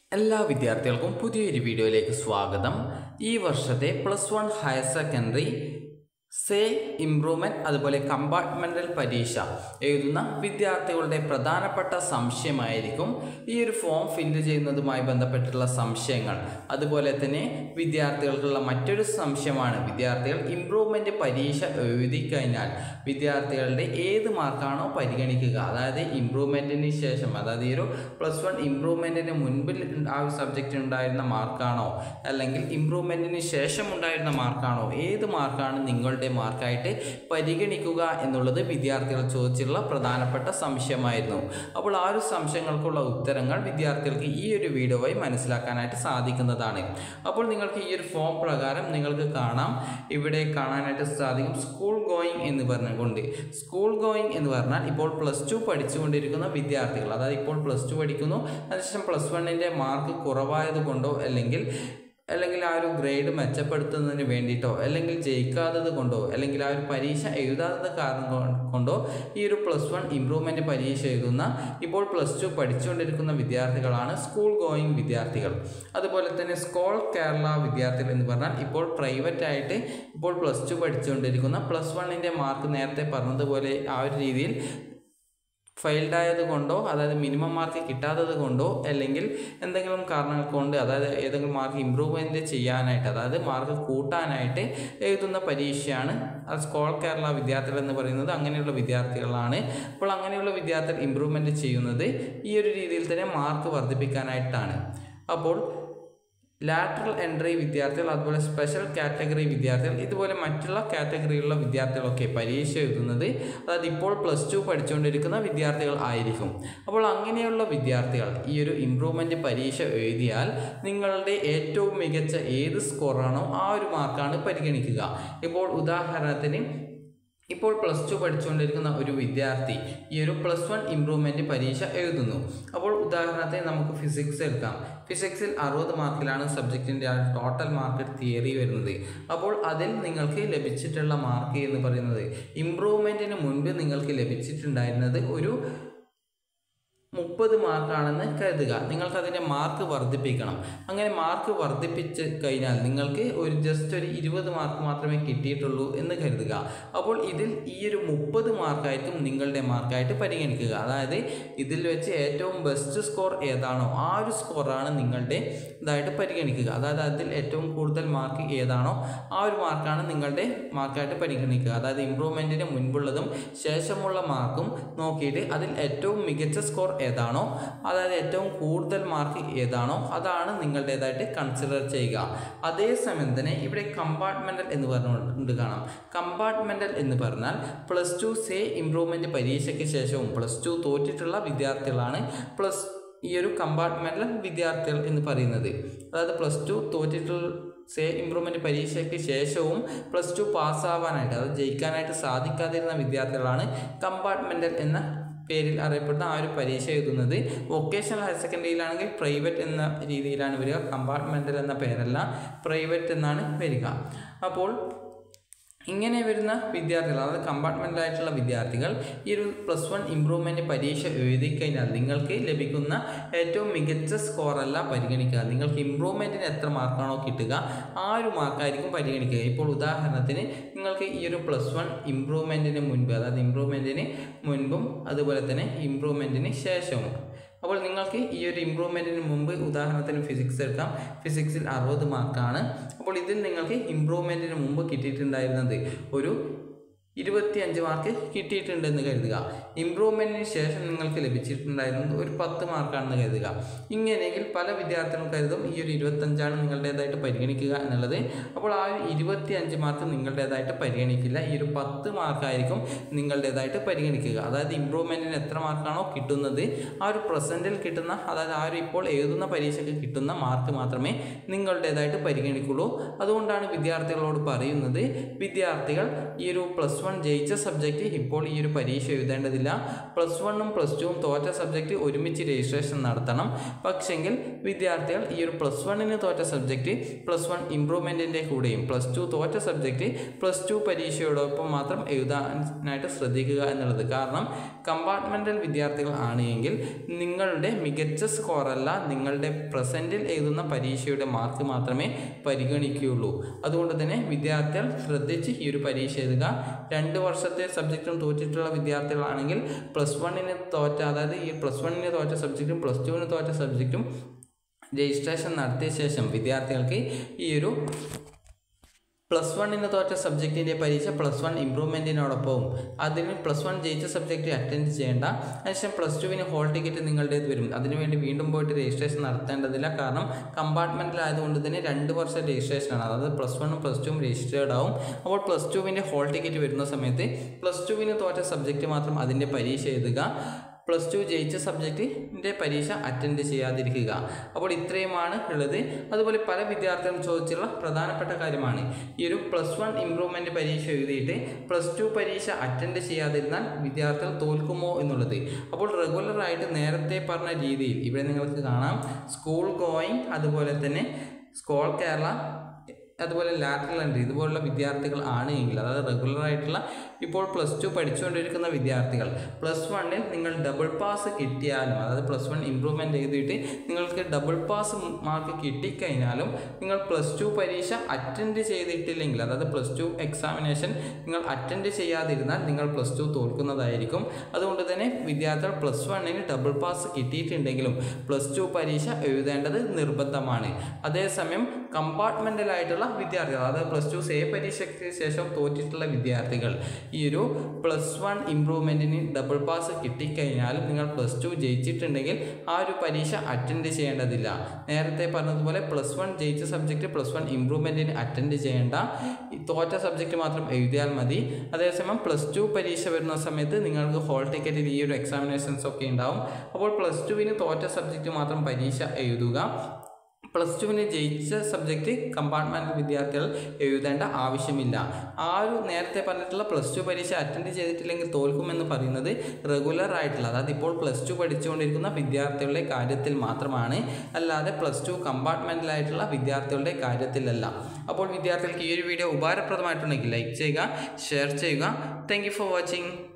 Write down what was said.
എല്ലാ വിദ്യാർത്ഥികൾക്കും പുതിയൊരു വീഡിയോയിലേക്ക് സ്വാഗതം ഈ വർഷത്തെ plus one higher secondary say improvement അതുപോലെ കമ്പാർട്ട്മെൻ്റൽ പരീക്ഷ എഴുതുന്ന വിദ്യാർത്ഥികളുടെ പ്രധാനപ്പെട്ട സംശയമായിരിക്കും ഈ ഒരു ഫോം ഫില്ല് ചെയ്യുന്നതുമായി ബന്ധപ്പെട്ടുള്ള സംശയങ്ങൾ അതുപോലെ തന്നെ വിദ്യാർത്ഥികൾക്കുള്ള മറ്റൊരു സംശയമാണ് വിദ്യാർത്ഥികൾ ഇംപ്രൂവ്മെൻറ്റ് പരീക്ഷ എഴുതി കഴിഞ്ഞാൽ വിദ്യാർത്ഥികളുടെ ഏത് മാർക്കാണോ പരിഗണിക്കുക അതായത് ഇംപ്രൂവ്മെൻറ്റിന് ശേഷം അതായത് ഈ ഒരു പ്ലസ് വൺ ഇംപ്രൂവ്മെൻറ്റിന് മുൻപിൽ ആ ഒരു സബ്ജക്റ്റിന് ഉണ്ടായിരുന്ന മാർക്കാണോ അല്ലെങ്കിൽ ഇംപ്രൂവ്മെൻറ്റിന് ശേഷം ഉണ്ടായിരുന്ന മാർക്കാണോ ഏത് മാർക്കാണ് നിങ്ങളുടെ മാർക്കായിട്ട് പരിഗണിക്കുക എന്നുള്ളത് വിദ്യാർത്ഥികൾ ചോദിച്ചിട്ടുള്ള പ്രധാനപ്പെട്ട സംശയമായിരുന്നു അപ്പോൾ ആ ഒരു സംശയങ്ങൾക്കുള്ള ഉത്തരങ്ങൾ വിദ്യാർത്ഥികൾക്ക് ഈ ഒരു വീഡിയോ വഴി മനസ്സിലാക്കാനായിട്ട് സാധിക്കുന്നതാണ് അപ്പോൾ നിങ്ങൾക്ക് ഈ ഒരു ഫോം പ്രകാരം നിങ്ങൾക്ക് കാണാം ഇവിടെ കാണാനായിട്ട് സാധിക്കും സ്കൂൾ ഗോയിങ് എന്ന് പറഞ്ഞുകൊണ്ട് സ്കൂൾ ഗോയിങ് എന്ന് പറഞ്ഞാൽ ഇപ്പോൾ പ്ലസ് ടു പഠിച്ചുകൊണ്ടിരിക്കുന്ന വിദ്യാർത്ഥികൾ അതായത് ഇപ്പോൾ പ്ലസ് ടു പഠിക്കുന്നു അതിനുശേഷം പ്ലസ് വണ്ണിൻ്റെ മാർക്ക് കുറവായത് കൊണ്ടോ അല്ലെങ്കിൽ അല്ലെങ്കിൽ ആ ഒരു ഗ്രേഡ് മെച്ചപ്പെടുത്തുന്നതിന് വേണ്ടിയിട്ടോ അല്ലെങ്കിൽ ജയിക്കാത്തത് കൊണ്ടോ അല്ലെങ്കിൽ ആ ഒരു പരീക്ഷ എഴുതാത്തത് കാരണം കൊ- കൊണ്ടോ ഈ ഒരു പ്ലസ് വൺ ഇമ്പ്രൂവ്മെൻറ്റ് പരീക്ഷ എഴുതുന്ന ഇപ്പോൾ പ്ലസ് ടു പഠിച്ചുകൊണ്ടിരിക്കുന്ന വിദ്യാർത്ഥികളാണ് സ്കൂൾ ഗോയിങ് വിദ്യാർത്ഥികൾ അതുപോലെ തന്നെ സ്കോൾ കേരള വിദ്യാർത്ഥികൾ എന്ന് പറഞ്ഞാൽ ഇപ്പോൾ പ്രൈവറ്റ് ആയിട്ട് ഇപ്പോൾ പ്ലസ് ടു പഠിച്ചുകൊണ്ടിരിക്കുന്ന പ്ലസ് വണ്ണിൻ്റെ മാർക്ക് നേരത്തെ പറഞ്ഞതുപോലെ ആ ഒരു രീതിയിൽ ഫെയിൽഡ് ആയത് കൊണ്ടോ അതായത് മിനിമം മാർക്ക് കിട്ടാത്തത് കൊണ്ടോ അല്ലെങ്കിൽ എന്തെങ്കിലും കാരണങ്ങൾ കൊണ്ട് അതായത് ഏതെങ്കിലും മാർക്ക് ഇമ്പ്രൂവ്മെൻറ്റ് ചെയ്യാനായിട്ട് അതായത് മാർക്ക് കൂട്ടാനായിട്ട് എഴുതുന്ന പരീക്ഷയാണ് അത് സ്കോൾ കേരള വിദ്യാർത്ഥികൾ എന്ന് പറയുന്നത് അങ്ങനെയുള്ള വിദ്യാർത്ഥികളാണ് അപ്പോൾ അങ്ങനെയുള്ള വിദ്യാർത്ഥികൾ ഇമ്പ്രൂവ്മെൻറ്റ് ചെയ്യുന്നത് ഈ ഒരു രീതിയിൽ തന്നെ മാർക്ക് വർദ്ധിപ്പിക്കാനായിട്ടാണ് അപ്പോൾ ലാറ്ററൽ എൻട്രി വിദ്യാർത്ഥികൾ അതുപോലെ സ്പെഷ്യൽ കാറ്റഗറി വിദ്യാർത്ഥികൾ ഇതുപോലെ മറ്റുള്ള കാറ്റഗറിയിലുള്ള വിദ്യാർത്ഥികളൊക്കെ പരീക്ഷ എഴുതുന്നത് അതായത് ഇപ്പോൾ പ്ലസ് ടു പഠിച്ചുകൊണ്ടിരിക്കുന്ന വിദ്യാർത്ഥികൾ ആയിരിക്കും അപ്പോൾ അങ്ങനെയുള്ള വിദ്യാർത്ഥികൾ ഈ ഒരു ഇമ്പ്രൂവ്മെൻ്റ് പരീക്ഷ എഴുതിയാൽ നിങ്ങളുടെ ഏറ്റവും മികച്ച ഏത് സ്കോറാണോ ആ ഒരു മാർക്കാണ് പരിഗണിക്കുക ഇപ്പോൾ ഉദാഹരണത്തിന് ഇപ്പോൾ പ്ലസ് ടു പഠിച്ചുകൊണ്ടിരിക്കുന്ന ഒരു വിദ്യാർത്ഥി ഈ ഒരു പ്ലസ് വൺ ഇമ്പ്രൂവ്മെൻറ്റ് പരീക്ഷ എഴുതുന്നു അപ്പോൾ ഉദാഹരണത്തിന് നമുക്ക് ഫിസിക്സ് എടുക്കാം ഫിസിക്സിൽ അറുപത് മാർക്കിലാണ് സബ്ജക്റ്റിൻ്റെ ആ ടോട്ടൽ മാർക്ക് തിയറി വരുന്നത് അപ്പോൾ അതിൽ നിങ്ങൾക്ക് ലഭിച്ചിട്ടുള്ള മാർക്ക് എന്ന് പറയുന്നത് ഇമ്പ്രൂവ്മെൻറ്റിന് മുൻപ് നിങ്ങൾക്ക് ലഭിച്ചിട്ടുണ്ടായിരുന്നത് ഒരു മുപ്പത് മാർക്കാണെന്ന് കരുതുക നിങ്ങൾക്ക് അതിൻ്റെ മാർക്ക് വർദ്ധിപ്പിക്കണം അങ്ങനെ മാർക്ക് വർദ്ധിപ്പിച്ച് കഴിഞ്ഞാൽ നിങ്ങൾക്ക് ഒരു ജസ്റ്റ് ഒരു ഇരുപത് മാർക്ക് മാത്രമേ കിട്ടിയിട്ടുള്ളൂ എന്ന് കരുതുക അപ്പോൾ ഇതിൽ ഈ ഒരു മുപ്പത് മാർക്കായിരിക്കും നിങ്ങളുടെ മാർക്കായിട്ട് പരിഗണിക്കുക അതായത് ഇതിൽ വെച്ച് ഏറ്റവും ബെസ്റ്റ് സ്കോർ ഏതാണോ ആ ഒരു സ്കോറാണ് നിങ്ങളുടെ ഇതായിട്ട് പരിഗണിക്കുക അതായത് അതിൽ ഏറ്റവും കൂടുതൽ മാർക്ക് ഏതാണോ ആ ഒരു മാർക്കാണ് നിങ്ങളുടെ മാർക്കായിട്ട് പരിഗണിക്കുക അതായത് ഇമ്പ്രൂവ്മെൻറ്റിന് മുൻപുള്ളതും ശേഷമുള്ള മാർക്കും നോക്കിയിട്ട് അതിൽ ഏറ്റവും മികച്ച സ്കോർ ഏതാണോ അതായത് ഏറ്റവും കൂടുതൽ മാർക്ക് ഏതാണോ അതാണ് നിങ്ങളുടേതായിട്ട് കൺസിഡർ ചെയ്യുക അതേസമയം തന്നെ ഇവിടെ കമ്പാർട്ട്മെൻ്റൽ എന്ന് പറഞ്ഞുകൊണ്ട് കാണാം കമ്പാർട്ട്മെൻ്റൽ എന്ന് പറഞ്ഞാൽ പ്ലസ് ടു സേ ഇമ്പ്രൂവ്മെൻറ്റ് പരീക്ഷയ്ക്ക് ശേഷവും പ്ലസ് ടു തോറ്റിട്ടുള്ള വിദ്യാർത്ഥികളാണ് പ്ലസ് ഈ ഒരു കമ്പാർട്ട്മെൻറ്റൽ വിദ്യാർത്ഥികൾ എന്ന് പറയുന്നത് അതായത് പ്ലസ് ടു തോറ്റിട്ടുള്ള സേ ഇമ്പ്രൂവ്മെൻറ്റ് പരീക്ഷയ്ക്ക് ശേഷവും പ്ലസ് ടു പാസ്സാവാനായിട്ട് അതായത് ജയിക്കാനായിട്ട് സാധിക്കാതിരുന്ന വിദ്യാർത്ഥികളാണ് കമ്പാർട്ട്മെൻറ്റൽ എന്ന പേരിൽ അറിയപ്പെടുന്ന ആ ഒരു പരീക്ഷ എഴുതുന്നത് വൊക്കേഷണൽ ഹയർ സെക്കൻഡറിയിലാണെങ്കിൽ പ്രൈവറ്റ് എന്ന രീതിയിലാണ് വരിക കമ്പാർട്ട്മെൻറ്റൽ എന്ന പേരല്ല പ്രൈവറ്റ് എന്നാണ് വരിക അപ്പോൾ ഇങ്ങനെ വരുന്ന വിദ്യാർത്ഥികൾ അതായത് കമ്പാർട്ട്മെൻ്റ് ആയിട്ടുള്ള വിദ്യാർത്ഥികൾ ഈ ഒരു പ്ലസ് വൺ ഇമ്പ്രൂവ്മെൻറ്റ് പരീക്ഷ എഴുതി കഴിഞ്ഞാൽ നിങ്ങൾക്ക് ലഭിക്കുന്ന ഏറ്റവും മികച്ച സ്കോറല്ല പരിഗണിക്കുക നിങ്ങൾക്ക് ഇമ്പ്രൂവ്മെൻറ്റിന് എത്ര മാർക്കാണോ കിട്ടുക ആ ഒരു മാർക്കായിരിക്കും പരിഗണിക്കുക ഇപ്പോൾ ഉദാഹരണത്തിന് നിങ്ങൾക്ക് ഈ ഒരു പ്ലസ് വൺ ഇമ്പ്രൂവ്മെൻറ്റിന് മുൻപ് അതായത് ഇമ്പ്രൂവ്മെൻറ്റിന് മുൻപും അതുപോലെ തന്നെ ഇമ്പ്രൂവ്മെൻറ്റിന് ശേഷവും അപ്പോൾ നിങ്ങൾക്ക് ഈ ഒരു ഇമ്പ്രൂവ്മെൻറ്റിന് മുമ്പ് ഉദാഹരണത്തിന് ഫിസിക്സ് എടുക്കാം ഫിസിക്സിൽ അറുപത് മാർക്കാണ് അപ്പോൾ ഇതിൽ നിങ്ങൾക്ക് ഇമ്പ്രൂവ്മെൻറ്റിന് മുമ്പ് കിട്ടിയിട്ടുണ്ടായിരുന്നത് ഒരു ഇരുപത്തിയഞ്ച് മാർക്ക് കിട്ടിയിട്ടുണ്ടെന്ന് കരുതുക ഇമ്പ്രൂവ്മെൻറ്റിന് ശേഷം നിങ്ങൾക്ക് ലഭിച്ചിട്ടുണ്ടായിരുന്നത് ഒരു പത്ത് മാർക്കാണെന്ന് കരുതുക ഇങ്ങനെയെങ്കിൽ പല വിദ്യാർത്ഥികളും കരുതും ഈ ഒരു ഇരുപത്തഞ്ചാണ് നിങ്ങളുടേതായിട്ട് പരിഗണിക്കുക എന്നുള്ളത് അപ്പോൾ ആ ഒരു ഇരുപത്തിയഞ്ച് മാർക്ക് നിങ്ങളുടേതായിട്ട് പരിഗണിക്കില്ല ഈ ഒരു പത്ത് മാർക്കായിരിക്കും നിങ്ങളുടേതായിട്ട് പരിഗണിക്കുക അതായത് ഇമ്പ്രൂവ്മെൻറ്റിന് എത്ര മാർക്കാണോ കിട്ടുന്നത് ആ ഒരു പ്രസൻറ്റിൽ കിട്ടുന്ന അതായത് ആ ഒരു ഇപ്പോൾ എഴുതുന്ന പരീക്ഷയ്ക്ക് കിട്ടുന്ന മാർക്ക് മാത്രമേ നിങ്ങളുടേതായിട്ട് പരിഗണിക്കുള്ളൂ അതുകൊണ്ടാണ് വിദ്യാർത്ഥികളോട് പറയുന്നത് വിദ്യാർത്ഥികൾ ഈ ഒരു പ്ലസ് പ്ലസ് വൺ ജയിച്ച സബ്ജക്റ്റ് ഇപ്പോൾ ഈ ഒരു പരീക്ഷ എഴുതേണ്ടതില്ല പ്ലസ് വണ്ണും പ്ലസ് ടുവും തോറ്റ സബ്ജക്റ്റ് ഒരുമിച്ച് രജിസ്ട്രേഷൻ നടത്തണം പക്ഷെങ്കിൽ വിദ്യാർത്ഥികൾ ഈ ഒരു പ്ലസ് വണ്ണിന് തോറ്റ സബ്ജക്റ്റ് പ്ലസ് വൺ ഇമ്പ്രൂവ്മെൻറ്റിൻ്റെ കൂടെയും പ്ലസ് ടു തോറ്റ സബ്ജക്റ്റ് പ്ലസ് ടു പരീക്ഷയോടൊപ്പം മാത്രം എഴുതാനായിട്ട് ശ്രദ്ധിക്കുക എന്നുള്ളത് കാരണം കമ്പാർട്ട്മെൻ്റൽ വിദ്യാർത്ഥികൾ ആണ് എങ്കിൽ നിങ്ങളുടെ മികച്ച സ്കോറല്ല നിങ്ങളുടെ പ്രസൻറ്റിൽ എഴുതുന്ന പരീക്ഷയുടെ മാർക്ക് മാത്രമേ പരിഗണിക്കുകയുള്ളൂ അതുകൊണ്ട് തന്നെ വിദ്യാർത്ഥികൾ ശ്രദ്ധിച്ച് ഈ ഒരു പരീക്ഷ എഴുതുക രണ്ട് വർഷത്തെ സബ്ജക്റ്റും തോറ്റിട്ടുള്ള വിദ്യാർത്ഥികളാണെങ്കിൽ പ്ലസ് വണ്ണിന് തോറ്റ അതായത് ഈ പ്ലസ് വണ്ണിന് തോറ്റ സബ്ജക്റ്റും പ്ലസ് ടുവിന് തോറ്റ സബ്ജക്റ്റും രജിസ്ട്രേഷൻ നടത്തിയ ശേഷം വിദ്യാർത്ഥികൾക്ക് ഈ ഒരു പ്ലസ് വണ്ണിന് തോറ്റ സബ്ജക്റ്റിൻ്റെ പരീക്ഷ പ്ലസ് വൺ ഇമ്പ്രൂവ്മെൻറ്റിനോടൊപ്പവും അതിന് പ്ലസ് വൺ ജയിച്ച സബ്ജക്റ്റ് അറ്റൻഡ് ചെയ്യേണ്ട അതിനുശേഷം പ്ലസ് ടുവിന് ഹോൾ ടിക്കറ്റ് നിങ്ങളുടേത് വരും അതിനുവേണ്ടി വീണ്ടും പോയിട്ട് രജിസ്ട്രേഷൻ നടത്തേണ്ടതില്ല കാരണം കമ്പാർട്ട്മെൻറ്റിലായതുകൊണ്ട് തന്നെ രണ്ട് വർഷം രജിസ്ട്രേഷനാണ് അതായത് പ്ലസ് വണ്ണും പ്ലസ് ടുവും രജിസ്റ്റേർഡ് ആവും അപ്പോൾ പ്ലസ് ടുവിൻ്റെ ഹോൾ ടിക്കറ്റ് വരുന്ന സമയത്ത് പ്ലസ് ടുവിന് തോറ്റ സബ്ജക്റ്റ് മാത്രം അതിൻ്റെ പരീക്ഷ എഴുതുക പ്ലസ് ടു ജയിച്ച സബ്ജക്റ്റിൻ്റെ പരീക്ഷ അറ്റൻഡ് ചെയ്യാതിരിക്കുക അപ്പോൾ ഇത്രയുമാണ് ഉള്ളത് അതുപോലെ പല വിദ്യാർത്ഥികളും ചോദിച്ചുള്ള പ്രധാനപ്പെട്ട കാര്യമാണ് ഈ ഒരു പ്ലസ് വൺ ഇമ്പ്രൂവ്മെൻറ്റ് പരീക്ഷ എഴുതിയിട്ട് പ്ലസ് ടു പരീക്ഷ അറ്റൻഡ് ചെയ്യാതിരുന്നാൽ വിദ്യാർത്ഥികൾ തോൽക്കുമോ എന്നുള്ളത് അപ്പോൾ റെഗുലറായിട്ട് നേരത്തെ പറഞ്ഞ രീതിയിൽ ഇവിടെ നിങ്ങൾക്ക് കാണാം സ്കൂൾ ഗോയിങ് അതുപോലെ തന്നെ സ്കോൾ കേരള അതുപോലെ ലാറ്ററൽ എൻട്രി ഇതുപോലുള്ള വിദ്യാർത്ഥികൾ ആണ് എങ്കിൽ അതായത് റെഗുലർ ആയിട്ടുള്ള ഇപ്പോൾ പ്ലസ് ടു പഠിച്ചുകൊണ്ടിരിക്കുന്ന വിദ്യാർത്ഥികൾ പ്ലസ് വണ്ണിൽ നിങ്ങൾ ഡബിൾ പാസ് കിട്ടിയാലും അതായത് പ്ലസ് വൺ ഇമ്പ്രൂവ്മെൻ്റ് എഴുതിയിട്ട് നിങ്ങൾക്ക് ഡബിൾ പാസ് മാർക്ക് കിട്ടിക്കഴിഞ്ഞാലും നിങ്ങൾ പ്ലസ് ടു പരീക്ഷ അറ്റൻഡ് ചെയ്തിട്ടില്ലെങ്കിൽ അതായത് പ്ലസ് ടു എക്സാമിനേഷൻ നിങ്ങൾ അറ്റൻഡ് ചെയ്യാതിരുന്നാൽ നിങ്ങൾ പ്ലസ് ടു തോൽക്കുന്നതായിരിക്കും അതുകൊണ്ട് തന്നെ വിദ്യാർത്ഥികൾ പ്ലസ് വണ്ണിന് ഡബിൾ പാസ് കിട്ടിയിട്ടുണ്ടെങ്കിലും പ്ലസ് ടു പരീക്ഷ എഴുതേണ്ടത് നിർബന്ധമാണ് അതേസമയം കമ്പാർട്ട്മെൻ്റലായിട്ടുള്ള വിദ്യാർത്ഥികൾ അതായത് പ്ലസ് ടു സേ പരീക്ഷയ്ക്ക് ശേഷം തോറ്റിട്ടുള്ള വിദ്യാർത്ഥികൾ ഈ ഒരു പ്ലസ് വൺ ഇമ്പ്രൂവ്മെൻറ്റിന് ഡബിൾ പാസ് കിട്ടിക്കഴിഞ്ഞാലും നിങ്ങൾ പ്ലസ് ടു ജയിച്ചിട്ടുണ്ടെങ്കിൽ ആ ഒരു പരീക്ഷ അറ്റൻഡ് ചെയ്യേണ്ടതില്ല നേരത്തെ പറഞ്ഞതുപോലെ പ്ലസ് വൺ ജയിച്ച സബ്ജക്റ്റ് പ്ലസ് വൺ ഇമ്പ്രൂവ്മെൻറ്റിന് അറ്റൻഡ് ചെയ്യേണ്ട ഈ തോറ്റ സബ്ജക്റ്റ് മാത്രം എഴുതിയാൽ മതി അതേസമയം പ്ലസ് ടു പരീക്ഷ വരുന്ന സമയത്ത് നിങ്ങൾക്ക് ഹോൾ ടിക്കറ്റിൽ ഈ ഒരു എക്സാമിനേഷൻസ് ഒക്കെ ഉണ്ടാവും അപ്പോൾ പ്ലസ് ടുവിന് തോറ്റ സബ്ജക്റ്റ് മാത്രം പരീക്ഷ എഴുതുക പ്ലസ് ടുവിന് ജയിച്ച സബ്ജക്റ്റ് കമ്പാർട്ട്മെൻറ്റ് വിദ്യാർത്ഥികൾ എഴുതേണ്ട ആവശ്യമില്ല ആ ഒരു നേരത്തെ പറഞ്ഞിട്ടുള്ള പ്ലസ് ടു പരീക്ഷ അറ്റൻഡ് ചെയ്തിട്ടില്ലെങ്കിൽ തോൽക്കുമെന്ന് പറയുന്നത് റെഗുലർ ആയിട്ടുള്ള അതായത് ഇപ്പോൾ പ്ലസ് ടു പഠിച്ചുകൊണ്ടിരിക്കുന്ന വിദ്യാർത്ഥികളുടെ കാര്യത്തിൽ മാത്രമാണ് അല്ലാതെ പ്ലസ് ടു കമ്പാർട്ട്മെൻറ്റിലായിട്ടുള്ള വിദ്യാർത്ഥികളുടെ കാര്യത്തിലല്ല അപ്പോൾ വിദ്യാർത്ഥികൾക്ക് ഈ ഒരു വീഡിയോ ഉപകാരപ്രദമായിട്ടുണ്ടെങ്കിൽ ലൈക്ക് ചെയ്യുക ഷെയർ ചെയ്യുക താങ്ക് ഫോർ വാച്ചിങ്